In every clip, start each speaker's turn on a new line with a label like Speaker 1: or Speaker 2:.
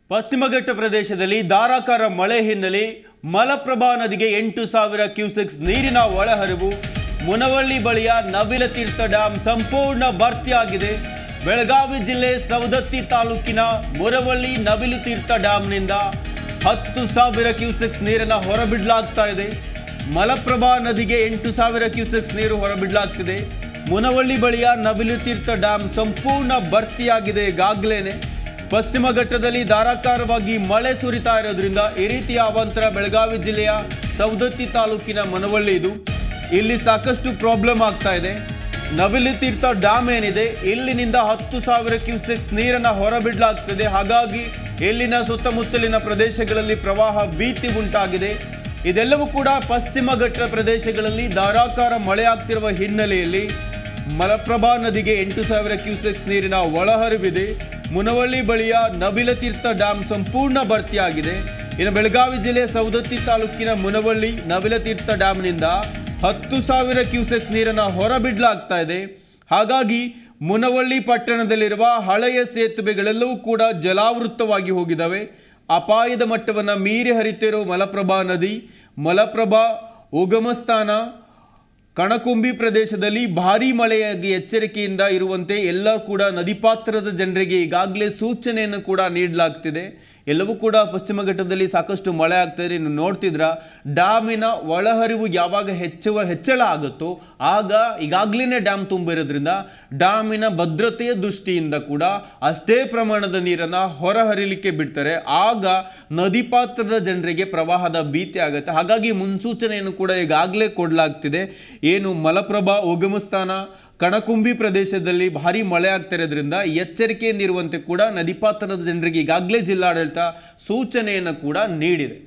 Speaker 1: ಪಶ್ಚಿಮ ಘಟ್ಟ ಪ್ರದೇಶದಲ್ಲಿ ಧಾರಾಕಾರ ಮಳೆ ಹಿನ್ನೆಲೆ ಮಲಪ್ರಭಾ ನದಿಗೆ ಎಂಟು ಸಾವಿರ ಕ್ಯೂಸೆಕ್ಸ್ ನೀರಿನ ಒಳಹರಿವು ಮುನವಳ್ಳಿ ಬಳಿಯ ನವಿಲತೀರ್ಥ ಡ್ಯಾಂ ಸಂಪೂರ್ಣ ಭರ್ತಿಯಾಗಿದೆ ಬೆಳಗಾವಿ ಜಿಲ್ಲೆ ಸವದತ್ತಿ ತಾಲೂಕಿನ ಮುರವಳ್ಳಿ ನವಿಲುತೀರ್ಥ ಡ್ಯಾಂನಿಂದ ಹತ್ತು ಸಾವಿರ ಕ್ಯೂಸೆಕ್ಸ್ ನೀರನ್ನು ಹೊರಬಿಡಲಾಗ್ತಾ ಇದೆ ಮಲಪ್ರಭಾ ನದಿಗೆ ಎಂಟು ಸಾವಿರ ಕ್ಯೂಸೆಕ್ಸ್ ನೀರು ಹೊರಬಿಡಲಾಗ್ತಿದೆ ಮುನವಳ್ಳಿ ಬಳಿಯ ನವಿಲುತೀರ್ಥ ಡ್ಯಾಂ ಸಂಪೂರ್ಣ ಭರ್ತಿಯಾಗಿದೆ ಈಗಾಗಲೇ ಪಶ್ಚಿಮ ಘಟ್ಟದಲ್ಲಿ ಧಾರಾಕಾರವಾಗಿ ಮಳೆ ಸುರಿತಾ ಇರೋದ್ರಿಂದ ಈ ರೀತಿಯ ಅವಾಂತರ ಬೆಳಗಾವಿ ಜಿಲ್ಲೆಯ ಸವದತ್ತಿ ತಾಲೂಕಿನ ಮನವಳ್ಳಿ ಇದು ಇಲ್ಲಿ ಸಾಕಷ್ಟು ಪ್ರಾಬ್ಲಮ್ ಆಗ್ತಾ ಇದೆ ನವಿಲು ತೀರ್ಥ ಡ್ಯಾಮ್ ಏನಿದೆ ಇಲ್ಲಿನಿಂದ ಹತ್ತು ಸಾವಿರ ಕ್ಯೂಸೆಕ್ಸ್ ನೀರನ್ನು ಹೊರಬಿಡಲಾಗ್ತದೆ ಹಾಗಾಗಿ ಇಲ್ಲಿನ ಸುತ್ತಮುತ್ತಲಿನ ಪ್ರದೇಶಗಳಲ್ಲಿ ಪ್ರವಾಹ ಭೀತಿ ಉಂಟಾಗಿದೆ ಇದೆಲ್ಲವೂ ಕೂಡ ಪಶ್ಚಿಮ ಘಟ್ಟ ಪ್ರದೇಶಗಳಲ್ಲಿ ಧಾರಾಕಾರ ಮಳೆ ಆಗ್ತಿರುವ ಹಿನ್ನೆಲೆಯಲ್ಲಿ ಮಲಪ್ರಭಾ ನದಿಗೆ ಎಂಟು ಸಾವಿರ ಕ್ಯೂಸೆಕ್ಸ್ ನೀರಿನ ಒಳಹರಿವಿದೆ ಮುನವಳ್ಳಿ ಬಳಿಯ ನವಿಲತೀರ್ಥ ಡ್ಯಾಂ ಸಂಪೂರ್ಣ ಭರ್ತಿಯಾಗಿದೆ ಇನ್ನು ಬೆಳಗಾವಿ ಜಿಲ್ಲೆ ಸವದತ್ತಿ ತಾಲೂಕಿನ ಮುನವಳ್ಳಿ ನವಿಲತೀರ್ಥ ಡ್ಯಾಮ್ನಿಂದ ಹತ್ತು ಸಾವಿರ ಕ್ಯೂಸೆಕ್ಸ್ ನೀರನ್ನು ಹೊರಬಿಡಲಾಗ್ತಾ ಇದೆ ಹಾಗಾಗಿ ಮುನವಳ್ಳಿ ಪಟ್ಟಣದಲ್ಲಿರುವ ಹಳೆಯ ಸೇತುವೆಗಳೆಲ್ಲವೂ ಕೂಡ ಜಲಾವೃತವಾಗಿ ಹೋಗಿದ್ದಾವೆ ಅಪಾಯದ ಮಟ್ಟವನ್ನು ಮೀರಿ ಹರಿತಿರೋ ಮಲಪ್ರಭಾ ನದಿ ಮಲಪ್ರಭಾ ಉಗಮ ಸ್ಥಾನ ಕಣಕುಂಬಿ ಪ್ರದೇಶದಲ್ಲಿ ಭಾರೀ ಮಳೆಯಾಗಿ ಎಚ್ಚರಿಕೆಯಿಂದ ಇರುವಂತೆ ಎಲ್ಲ ಕೂಡ ನದಿ ಪಾತ್ರದ ಜನರಿಗೆ ಈಗಾಗಲೇ ಸೂಚನೆಯನ್ನು ಕೂಡ ನೀಡಲಾಗ್ತಿದೆ ಎಲ್ಲವೂ ಕೂಡ ಪಶ್ಚಿಮ ಘಟ್ಟದಲ್ಲಿ ಸಾಕಷ್ಟು ಮಳೆ ಆಗ್ತಾಯಿದೆ ನೀವು ನೋಡ್ತಿದ್ರ ಡ್ಯಾಮಿನ ಒಳಹರಿವು ಯಾವಾಗ ಹೆಚ್ಚುವ ಹೆಚ್ಚಳ ಆಗುತ್ತೋ ಆಗ ಈಗಾಗಲೇ ಡ್ಯಾಮ್ ತುಂಬಿರೋದ್ರಿಂದ ಡ್ಯಾಮಿನ ಭದ್ರತೆಯ ದೃಷ್ಟಿಯಿಂದ ಕೂಡ ಅಷ್ಟೇ ಪ್ರಮಾಣದ ನೀರನ್ನು ಹೊರಹರಿಲಿಕ್ಕೆ ಬಿಡ್ತಾರೆ ಆಗ ನದಿ ಪಾತ್ರದ ಜನರಿಗೆ ಪ್ರವಾಹದ ಭೀತಿ ಆಗುತ್ತೆ ಹಾಗಾಗಿ ಮುನ್ಸೂಚನೆಯನ್ನು ಕೂಡ ಈಗಾಗಲೇ ಕೊಡಲಾಗ್ತಿದೆ ಏನು ಮಲಪ್ರಭಾ ಉಗಮಸ್ಥಾನ ಕಣಕುಂಬಿ ಪ್ರದೇಶದಲ್ಲಿ ಭಾರಿ ಮಳೆ ಆಗ್ತಿರೋದ್ರಿಂದ ಎಚ್ಚರಿಕೆಯಿಂದಿರುವಂತೆ ಕೂಡ ನದಿ ಪಾತ್ರದ ಜನರಿಗೆ ಈಗಾಗಲೇ ಜಿಲ್ಲಾಡಳಿತ ಸೂಚನೆಯನ್ನು ಕೂಡ ನೀಡಿದೆ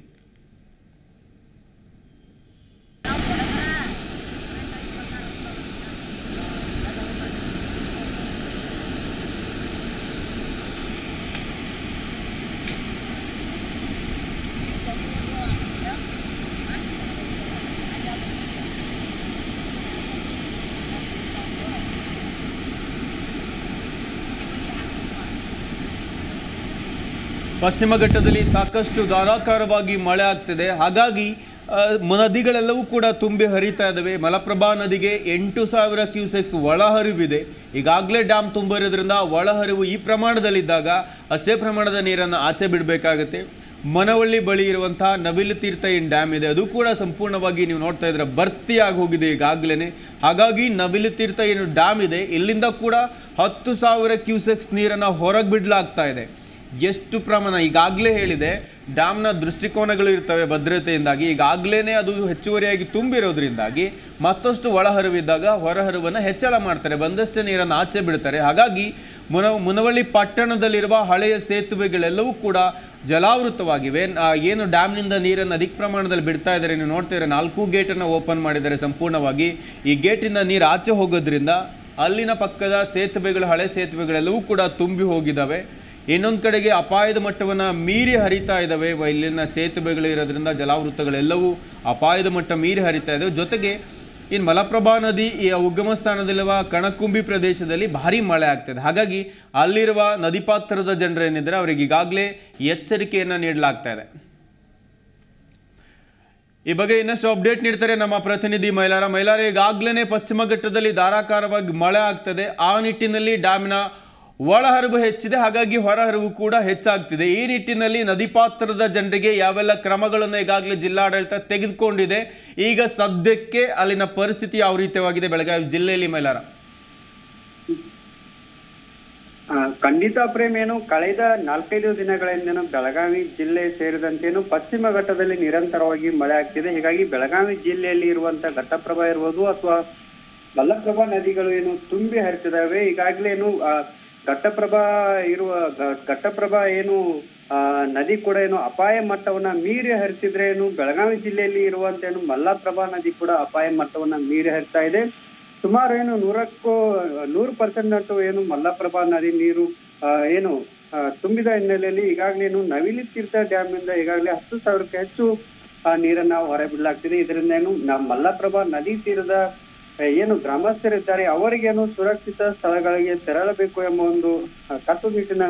Speaker 1: ಪಶ್ಚಿಮ ಘಟ್ಟದಲ್ಲಿ ಸಾಕಷ್ಟು ಧಾರಾಕಾರವಾಗಿ ಮಳೆ ಆಗ್ತಿದೆ ಹಾಗಾಗಿ ಆ, ನದಿಗಳೆಲ್ಲವೂ ಕೂಡ ತುಂಬಿ ಹರಿತಾ ಇದ್ದಾವೆ ಮಲಪ್ರಭಾ ನದಿಗೆ ಎಂಟು ಸಾವಿರ ಕ್ಯೂಸೆಕ್ಸ್ ಒಳಹರಿವಿದೆ ಈಗಾಗಲೇ ಡ್ಯಾಮ್ ತುಂಬಿರೋದ್ರಿಂದ ಒಳಹರಿವು ಈ ಪ್ರಮಾಣದಲ್ಲಿದ್ದಾಗ ಅಷ್ಟೇ ಪ್ರಮಾಣದ ನೀರನ್ನು ಆಚೆ ಬಿಡಬೇಕಾಗತ್ತೆ ಮನವಳ್ಳಿ ಬಳಿ ಇರುವಂತಹ ನವಿಲು ತೀರ್ಥ ಏನು ಡ್ಯಾಮ್ ಇದೆ ಅದು ಕೂಡ ಸಂಪೂರ್ಣವಾಗಿ ನೀವು ನೋಡ್ತಾ ಇದ್ರೆ ಭರ್ತಿಯಾಗಿ ಹೋಗಿದೆ ಈಗಾಗಲೇ ಹಾಗಾಗಿ ನವಿಲು ತೀರ್ಥ ಏನು ಡ್ಯಾಮ್ ಇದೆ ಇಲ್ಲಿಂದ ಕೂಡ ಹತ್ತು ಸಾವಿರ ಕ್ಯೂಸೆಕ್ಸ್ ನೀರನ್ನು ಹೊರಗೆ ಬಿಡಲಾಗ್ತಾ ಇದೆ ಎಷ್ಟು ಪ್ರಮಾಣ ಈಗಾಗಲೇ ಹೇಳಿದೆ ಡ್ಯಾಮ್ನ ದೃಷ್ಟಿಕೋನಗಳು ಇರ್ತವೆ ಭದ್ರತೆಯಿಂದಾಗಿ ಈಗಾಗಲೇ ಅದು ಹೆಚ್ಚುವರಿಯಾಗಿ ತುಂಬಿರೋದ್ರಿಂದಾಗಿ ಮತ್ತಷ್ಟು ಒಳಹರಿವಿದ್ದಾಗ ಹೊರಹರಿವನ್ನು ಹೆಚ್ಚಳ ಮಾಡ್ತಾರೆ ಬಂದಷ್ಟೇ ನೀರನ್ನು ಆಚೆ ಬಿಡ್ತಾರೆ ಹಾಗಾಗಿ ಮುನ ಮುನವಳ್ಳಿ ಪಟ್ಟಣದಲ್ಲಿರುವ ಹಳೆಯ ಸೇತುವೆಗಳೆಲ್ಲವೂ ಕೂಡ ಜಲಾವೃತವಾಗಿವೆ ಆ, ಏನು ಡ್ಯಾಮ್ನಿಂದ ನೀರನ್ನು ಅಧಿಕ ಪ್ರಮಾಣದಲ್ಲಿ ಬಿಡ್ತಾ ಇದ್ದಾರೆ ನೀವು ನೋಡ್ತಿದ್ರೆ ನಾಲ್ಕು ಗೇಟನ್ನು ಓಪನ್ ಮಾಡಿದ್ದಾರೆ ಸಂಪೂರ್ಣವಾಗಿ ಈ ಗೇಟಿಂದ ನೀರು ಆಚೆ ಹೋಗೋದ್ರಿಂದ ಅಲ್ಲಿನ ಪಕ್ಕದ ಸೇತುವೆಗಳು ಹಳೆ ಸೇತುವೆಗಳೆಲ್ಲವೂ ಕೂಡ ತುಂಬಿ ಹೋಗಿದ್ದಾವೆ ಇನ್ನೊಂದು ಕಡೆಗೆ ಅಪಾಯದ ಮಟ್ಟವನ್ನು ಮೀರಿ ಹರಿತಾ ಇದ್ದಾವೆ ವ- ಇಲ್ಲಿನ ಸೇತುವೆಗಳು ಇರೋದ್ರಿಂದ ಜಲಾವೃತಗಳೆಲ್ಲವೂ ಅಪಾಯದ ಮಟ್ಟ ಮೀರಿ ಹರಿತಾ ಇದ್ದಾವೆ ಜೊತೆಗೆ ಇನ್ನು ಮಲಪ್ರಭಾ ನದಿ ಈ ಉಗಮ ಸ್ಥಾನದಲ್ಲಿರುವ ಕಣಕುಂಬಿ ಪ್ರದೇಶದಲ್ಲಿ ಭಾರಿ ಮಳೆ ಆಗ್ತದೆ ಹಾಗಾಗಿ ಅಲ್ಲಿರುವ ನದಿ ಪಾತ್ರದ ಜನರು ಏನಿದ್ದಾರೆ ಅವರಿಗೆ ಈಗಾಗಲೇ ಎಚ್ಚರಿಕೆಯನ್ನು ನೀಡಲಾಗ್ತಾ ಇದೆ ಈ ಬಗ್ಗೆ ಇನ್ನಷ್ಟು ಅಪ್ಡೇಟ್ ನೀಡ್ತಾರೆ ನಮ್ಮ ಪ್ರತಿನಿಧಿ ಮೈಲಾರ ಮೈಲಾರ ಈಗಾಗಲೇ ಪಶ್ಚಿಮ ಘಟ್ಟದಲ್ಲಿ ಧಾರಾಕಾರವಾಗಿ ಮಳೆ ಆಗ್ತದೆ ಆ ನಿಟ್ಟಿನಲ್ಲಿ ಡ್ಯಾಮಿನ ಒಳಹರಿವು ಹೆಚ್ಚಿದೆ ಹಾಗಾಗಿ ಹೊರಹರಿವು ಕೂಡ ಹೆಚ್ಚಾಗ್ತಿದೆ ಈ ನಿಟ್ಟಿನಲ್ಲಿ ನದಿ ಪಾತ್ರದ ಜನರಿಗೆ ಯಾವೆಲ್ಲ ಕ್ರಮಗಳನ್ನು ಈಗಾಗಲೇ ಜಿಲ್ಲಾಡಳಿತ ತೆಗೆದುಕೊಂಡಿದೆ ಈಗ ಸದ್ಯಕ್ಕೆ ಅಲ್ಲಿನ ಪರಿಸ್ಥಿತಿ ಯಾವ ರೀತಿಯಾಗಿದೆ ಬೆಳಗಾವಿ ಜಿಲ್ಲೆಯಲ್ಲಿ ಮೈಲಾರ
Speaker 2: ಆ, ಖಂಡಿತ ಪ್ರೇಮ್ ಏನು ಕಳೆದ ನಾಲ್ಕೈದು ದಿನಗಳಿಂದನೂ ಬೆಳಗಾವಿ ಜಿಲ್ಲೆ ಸೇರಿದಂತೇನು ಪಶ್ಚಿಮ ಘಟ್ಟದಲ್ಲಿ ನಿರಂತರವಾಗಿ ಮಳೆ ಆಗ್ತಿದೆ ಹೀಗಾಗಿ ಬೆಳಗಾವಿ ಜಿಲ್ಲೆಯಲ್ಲಿ ಇರುವಂತ ಘಟ್ಟಪ್ರಭಾ ಇರ್ಬೋದು ಅಥವಾ ಮಲ್ಲಪ್ರಭಾ ನದಿಗಳು ಏನು ತುಂಬಿ ಹರಿತಿದಾವೆ ಈಗಾಗಲೇ ಏನು ಆ, ಘಟ್ಟಪ್ರಭಾ ಇರುವ ಘ- ಘಟ್ಟಪ್ರಭಾ ಏನು ಆ, ನದಿ ಕೂಡ ಏನು ಅಪಾಯ ಮಟ್ಟವನ್ನ ಮೀರಿ ಹರಿಸಿದ್ರೆ ಏನು ಬೆಳಗಾವಿ ಜಿಲ್ಲೆಯಲ್ಲಿ ಇರುವಂತ ಏನು ಮಲ್ಲಪ್ರಭಾ ನದಿ ಕೂಡ ಅಪಾಯ ಮಟ್ಟವನ್ನ ಮೀರಿ ಹರಿತಾ ಇದೆ ಸುಮಾರು ಏನು ನೂರಕ್ಕೂ ನೂರು ಪರ್ಸೆಂಟ್ ನಟ್ಟು ಏನು ಮಲ್ಲಪ್ರಭಾ ನದಿ ನೀರು ಆ, ಏನು ಆ, ತುಂಬಿದ ಹಿನ್ನೆಲೆಯಲ್ಲಿ ಈಗಾಗಲೇ ಏನು ನವಿಲಿ ತೀರ್ಥ ಡ್ಯಾಮ್ ಇಂದ ಈಗಾಗಲೇ ಹತ್ತು ಸಾವಿರಕ್ಕೆ ಹೆಚ್ಚು ಆ, ನೀರನ್ನ ಹೊರಬಿಡಲಾಗ್ತಿದೆ ಇದರಿಂದ ಏನು ನಮ್ಮ ಮಲ್ಲಪ್ರಭಾ ನದಿ ತೀರದ ಆ, ಏನು ಗ್ರಾಮಸ್ಥರಿದ್ದಾರೆ ಅವರಿಗೇನು ಸುರಕ್ಷಿತ ಸ್ಥಳಗಳಿಗೆ ತೆರಳಬೇಕು ಎಂಬ ಒಂದು ಆ, ಕಟ್ಟುನಿಟ್ಟಿನ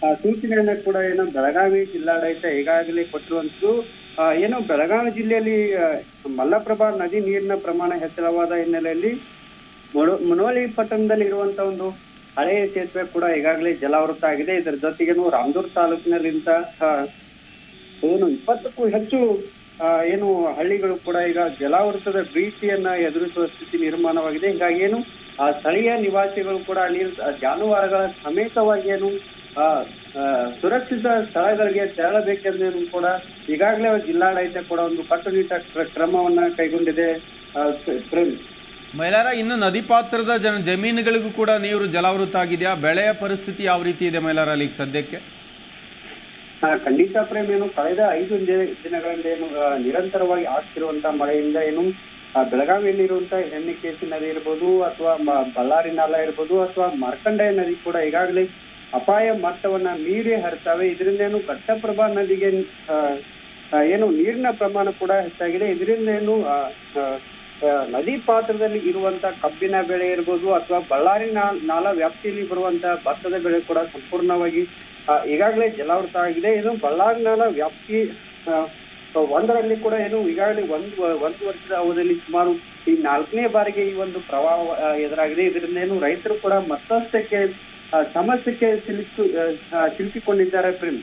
Speaker 2: ಆ, ಸೂಚನೆಯನ್ನ ಕೂಡ ಏನು ಬೆಳಗಾವಿ ಜಿಲ್ಲಾಡಳಿತ ಈಗಾಗಲೇ ಕೊಟ್ಟಿರುವಂತದ್ದು ಆ, ಏನು ಬೆಳಗಾವಿ ಜಿಲ್ಲೆಯಲ್ಲಿ ಆ, ಮಲ್ಲಪ್ರಭಾ ನದಿ ನೀರಿನ ಪ್ರಮಾಣ ಹೆಚ್ಚಳವಾದ ಹಿನ್ನೆಲೆಯಲ್ಲಿ ಮುno- ಮುನವಳ್ಳಿ ಪಟ್ಟಣದಲ್ಲಿ ಇರುವಂತ ಒಂದು ಹಳೆಯ ಸೇತುವೆ ಕೂಡ ಈಗಾಗಲೇ ಜಲಾವೃತ ಆಗಿದೆ ಇದರ ಜೊತೆಗೇನು ರಾಮದುರ್ಗ ತಾಲೂಕಿನಲ್ಲಿಂತ ಆ, ಏನು ಇಪ್ಪತ್ತಕ್ಕೂ ಹೆಚ್ಚು ಆ, ಏನು ಹಳ್ಳಿಗಳು ಕೂಡ ಈಗ ಜಲಾವೃತದ ಭೀತಿಯನ್ನ ಎದುರಿಸುವ ಸ್ಥಿತಿ ನಿರ್ಮಾಣವಾಗಿದೆ ಹೀಗಾಗಿ ಏನು ಆ ಸ್ಥಳೀಯ ನಿವಾಸಿಗಳು ಕೂಡ ಅಲ್ಲಿ ಜಾನುವಾರುಗಳ ಸಮೇತವಾಗಿ ಏನು ಆ, ಆ, ಸುರಕ್ಷಿತ ಸ್ಥಳಗಳಿಗೆ ತೆರಳಬೇಕೆಂದು ಕೂಡ ಈಗಾಗಲೇ ಜಿಲ್ಲಾಡಳಿತ ಕೂಡ ಒಂದು ಕಟ್ಟುನಿಟ್ಟ ಕ್ರ- ಕ್ರಮವನ್ನ ಕೈಗೊಂಡಿದೆ ಆ, ಪ್ರೇಮ್
Speaker 1: ಮೈಲಾರ ಇನ್ನು ನದಿ ಪಾತ್ರದ ಜನ ಜಮೀನುಗಳಿಗೂ ಕೂಡ ನೀರು ಜಲಾವೃತ ಆಗಿದೆಯಾ ಬೆಳೆಯ ಪರಿಸ್ಥಿತಿ ಯಾವ ರೀತಿ ಇದೆ ಮೈಲಾರ ಅಲ್ಲಿ ಈಗ ಸದ್ಯಕ್ಕೆ
Speaker 2: ಆ, ಖಂಡಿತ ಪ್ರೇಮ್ ಏನು ಕಳೆದ ಐದು ದಿ- ದಿನಗಳಿಂದ ಏನು ಆ, ನಿರಂತರವಾಗಿ ಆಗ್ತಿರುವಂತ ಮಳೆಯಿಂದ ಏನು ಆ, ಬೆಳಗಾವಿಯಲ್ಲಿ ಇರುವಂತ ಹೆಣ್ಣಿಕೇಸಿ ನದಿ ಇರ್ಬೋದು ಅಥವಾ ಮ- ಬಳ್ಳಾರಿ ನಾಲ ಇರ್ಬೋದು ಅಥವಾ ಮಾರ್ಕಂಡೆಯ ನದಿ ಕೂಡ ಈಗಾಗಲೇ ಅಪಾಯ ಮಟ್ಟವನ್ನ ಮೀರಿ ಹರಿತಾವೆ ಇದರಿಂದ ಏನು ಘಟ್ಟಪ್ರಭಾ ನದಿಗೆ ಆ, ಆ, ಏನು ನೀರಿನ ಪ್ರಮಾಣ ಕೂಡ ಹೆಚ್ಚಾಗಿದೆ ಇದರಿಂದ ಏನು ಆ, ಆ, ಆ, ನದಿ ಪಾತ್ರದಲ್ಲಿ ಇರುವಂತ ಕಬ್ಬಿನ ಬೆಳೆ ಇರ್ಬೋದು ಅಥವಾ ಬಳ್ಳಾರಿ ನಾ- ನಾಲಾ ವ್ಯಾಪ್ತಿಯಲ್ಲಿ ಬರುವಂತ ಭತ್ತದ ಬೆಳೆ ಕೂಡ ಸಂಪೂರ್ಣವಾಗಿ ಆ, ಈಗಾಗಲೇ ಜಲಾವೃತ ಆಗಿದೆ ಇದು ಬಳ್ಳಾರಿ ನಾಲಾ ವ್ಯಾಪ್ತಿ ಆ, ಒಂದರಲ್ಲಿ ಕೂಡ ಏನು ಈಗಾಗಲೇ ಒಂದು ಒಂದು ವರ್ಷದ ಅವಧಿಯಲ್ಲಿ ಸುಮಾರು ಈ ನಾಲ್ಕನೇ ಬಾರಿಗೆ ಈ ಒಂದು ಪ್ರವಾಹ ಆ, ಎದುರಾಗಿದೆ ಇದರಿಂದ ಏನು ರೈತರು ಕೂಡ ಮತ್ತಷ್ಟಕ್ಕೆ ಆ, ಸಮಸ್ಯೆಗೆ ಸಿಲುಕು ಆ, ಆ, ಸಿಲುಕಿಕೊಂಡಿದ್ದಾರೆ Prem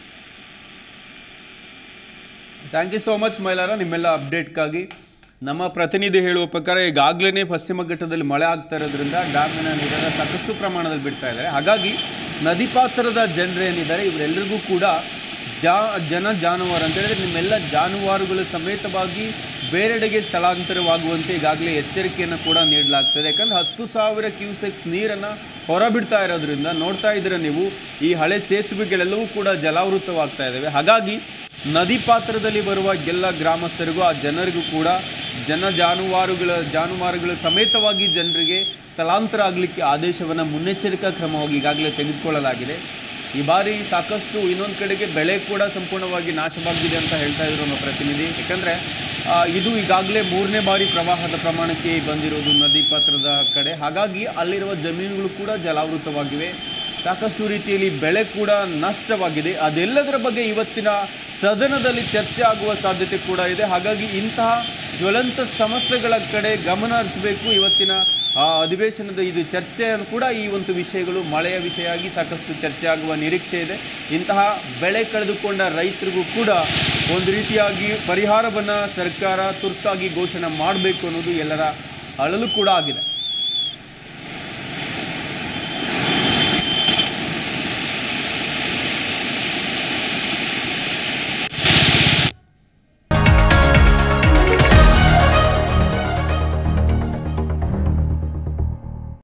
Speaker 1: thank you so much Mailara ನಿಮ್ಮೆಲ್ಲ ಅಪ್ಡೇಟ್ಗಾಗಿ ನಮ್ಮ ಪ್ರತಿನಿಧಿ ಹೇಳುವ ಪ್ರಕಾರ ಈಗಾಗಲೇ ಪಶ್ಚಿಮ ಘಟ್ಟದಲ್ಲಿ ಮಳೆ ಆಗ್ತಾ ಇರೋದ್ರಿಂದ ಡ್ಯಾಮಿನ ನೀರನ್ನು ಸಾಕಷ್ಟು ಪ್ರಮಾಣದಲ್ಲಿ ಬಿಡ್ತಾ ಇದ್ದಾರೆ ಹಾಗಾಗಿ ನದಿ ಪಾತ್ರದ ಜನರೇನಿದ್ದಾರೆ ಇವರೆಲ್ಲರಿಗೂ ಕೂಡ ಜಾ ಜನ ಜಾನುವಾರು ಅಂತ ಹೇಳಿದ್ರೆ ನಿಮ್ಮೆಲ್ಲ ಜಾನುವಾರುಗಳ ಸಮೇತವಾಗಿ ಬೇರೆಡೆಗೆ ಸ್ಥಳಾಂತರವಾಗುವಂತೆ ಈಗಾಗಲೇ ಎಚ್ಚರಿಕೆಯನ್ನು ಕೂಡ ನೀಡಲಾಗ್ತದೆ ಯಾಕಂದ್ರೆ ಹತ್ತು ಸಾವಿರ ಕ್ಯೂಸೆಕ್ಸ್ ನೀರನ್ನು ಹೊರಬಿಡ್ತಾ ಇರೋದ್ರಿಂದ ನೋಡ್ತಾ ಇದ್ದೀರ ನೀವು ಈ ಹಳೆ ಸೇತುವೆಗಳೆಲ್ಲವೂ ಕೂಡ ಜಲಾವೃತವಾಗ್ತಾ ಇದ್ದಾವೆ ಹಾಗಾಗಿ ನದಿ ಪಾತ್ರದಲ್ಲಿ ಬರುವ ಎಲ್ಲ ಗ್ರಾಮಸ್ಥರಿಗೂ ಆ ಜನರಿಗೂ ಕೂಡ ಜನ ಜಾನುವಾರುಗಳ ಜಾನುವಾರುಗಳ ಸಮೇತವಾಗಿ ಜನರಿಗೆ ಸ್ಥಳಾಂತರ ಆಗಲಿಕ್ಕೆ ಆದೇಶವನ್ನು ಮುನ್ನೆಚ್ಚರಿಕಾ ಕ್ರಮವಾಗಿ ಈಗಾಗಲೇ ತೆಗೆದುಕೊಳ್ಳಲಾಗಿದೆ ಈ ಬಾರಿ ಸಾಕಷ್ಟು ಇನ್ನೊಂದು ಕಡೆಗೆ ಬೆಳೆ ಕೂಡ ಸಂಪೂರ್ಣವಾಗಿ ನಾಶವಾಗಿದೆ ಅಂತ ಹೇಳ್ತಾ ಇದ್ರು ನಮ್ಮ ಪ್ರತಿನಿಧಿ ಯಾಕಂದರೆ ಇದು ಈಗಾಗಲೇ ಮೂರನೇ ಬಾರಿ ಪ್ರವಾಹದ ಪ್ರಮಾಣಕ್ಕೆ ಬಂದಿರೋದು ನದಿ ಪಾತ್ರದ ಕಡೆ ಹಾಗಾಗಿ ಅಲ್ಲಿರುವ ಜಮೀನುಗಳು ಕೂಡ ಜಲಾವೃತವಾಗಿವೆ ಸಾಕಷ್ಟು ರೀತಿಯಲ್ಲಿ ಬೆಳೆ ಕೂಡ ನಷ್ಟವಾಗಿದೆ ಅದೆಲ್ಲದರ ಬಗ್ಗೆ ಇವತ್ತಿನ ಸದನದಲ್ಲಿ ಚರ್ಚೆ ಆಗುವ ಸಾಧ್ಯತೆ ಕೂಡ ಇದೆ ಹಾಗಾಗಿ ಇಂತಹ ಜ್ವಲಂತ ಸಮಸ್ಯೆಗಳ ಕಡೆ ಗಮನ ಹರಿಸಬೇಕು ಇವತ್ತಿನ ಆ, ಅಧಿವೇಶನದ ಇದು ಚರ್ಚೆಯನ್ನು ಕೂಡ ಈ ಒಂದು ವಿಷಯಗಳು ಮಳೆಯ ವಿಷಯ ಆಗಿ ಸಾಕಷ್ಟು ಚರ್ಚೆ ಆಗುವ ನಿರೀಕ್ಷೆ ಇದೆ ಇಂತಹ ಬೆಳೆ ಕಳೆದುಕೊಂಡ ರೈತರಿಗೂ ಕೂಡ ಒಂದು ರೀತಿಯಾಗಿ ಪರಿಹಾರವನ್ನು ಸರ್ಕಾರ ತುರ್ತಾಗಿ ಘೋಷಣೆ ಮಾಡಬೇಕು ಅನ್ನೋದು ಎಲ್ಲರ ಅಳಲು ಕೂಡ ಆಗಿದೆ